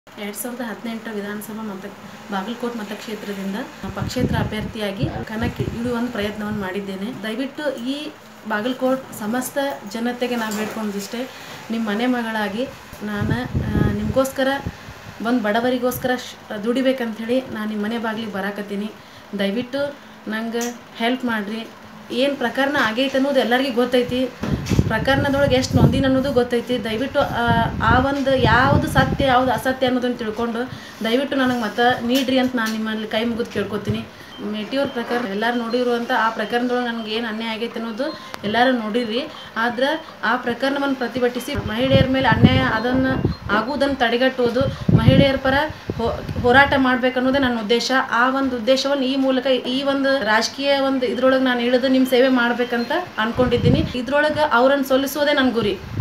ಎರಡ್ ಸಾವಿರದ ಹದಿನೆಂಟರ ವಿಧಾನಸಭಾ ಮತ ಬಾಗಲಕೋಟ್ ಮತಕ್ಷೇತ್ರದಿಂದ ಪಕ್ಷೇತರ ಅಭ್ಯರ್ಥಿಯಾಗಿ ಕಣಕ್ಕೆ ಇಳಿಯುವ ಪ್ರಯತ್ನವನ್ನು ಮಾಡಿದ್ದೇನೆ ದಯವಿಟ್ಟು ಈ ಬಾಗಲಕೋಟ್ ಸಮಸ್ತ ಜನತೆಗೆ ನಾನು ಬೇಡ್ಕೊಂಡಿಷ್ಟೇ ನಿಮ್ಮ ಮನೆ ಮಗಳಾಗಿ ನಾನು ನಿಮಗೋಸ್ಕರ ಒಂದು ಬಡವರಿಗೋಸ್ಕರ ಶ್ ದುಡಿಬೇಕಂಥೇಳಿ ನಾನು ನಿಮ್ಮ ಮನೆ ಬಾಗಿಲಿಗೆ ಬರಾಕತ್ತೀನಿ ದಯವಿಟ್ಟು ನಂಗೆ ಹೆಲ್ಪ್ ಮಾಡಿರಿ ಏನು ಪ್ರಕರಣ ಆಗೈತೆ ಅನ್ನೋದು ಎಲ್ಲರಿಗೂ ಗೊತ್ತೈತಿ ಪ್ರಕರಣದೊಳಗೆ ಎಷ್ಟು ನೊಂದಿನ ಅನ್ನೋದು ಗೊತ್ತೈತಿ ದಯವಿಟ್ಟು ಆ- ಆ ಒಂದು ಯಾವುದು ಸತ್ಯ ಯಾವುದು ಅಸತ್ಯ ಅನ್ನೋದನ್ನು ತಿಳ್ಕೊಂಡು ದಯವಿಟ್ಟು ನನಗೆ ಮತ ನೀಡ್ರಿ ಅಂತ ನಾನು ನಿಮ್ಮಲ್ಲಿ ಕೈ ಮುಗಿದು ಕೇಳ್ಕೊತೀನಿ ಮೇಟಿಯವ್ರ ಪ್ರಕರಣ ಎಲ್ಲರೂ ನೋಡಿರುವಂಥ ಆ ಪ್ರಕರಣದೊಳಗೆ ನನಗೆ ಏನು ಅನ್ಯಾಯ ಆಗೈತೆ ಅನ್ನೋದು ಎಲ್ಲರೂ ನೋಡಿರಿ ಆದ್ರೆ ಆ ಪ್ರಕರಣವನ್ನು ಪ್ರತಿಭಟಿಸಿ ಮಹಿಳೆಯರ ಮೇಲೆ ಅನ್ಯಾಯ ಅದನ್ನು ಆಗುವುದನ್ನು ತಡೆಗಟ್ಟುವುದು ಮಹಿಳೆಯರ ಪರ ಹೋ- ಹೋರಾಟ ಮಾಡ್ಬೇಕನ್ನೋದೇ ನನ್ನ ಉದ್ದೇಶ ಆ ಒಂದು ಉದ್ದೇಶವನ್ನು ಈ ಮೂಲಕ ಈ ಒಂದು ರಾಜಕೀಯ ಒಂದು ಇದ್ರೊಳಗೆ ನಾನು ಇಳಿದು ನಿಮ್ಮ ಸೇವೆ ಮಾಡ್ಬೇಕಂತ ಅನ್ಕೊಂಡಿದ್ದೀನಿ ಇದ್ರೊಳಗೆ ಅವ್ರನ್ನ ಸೋಲಿಸೋದೇ ನನ್ನ ಗುರಿ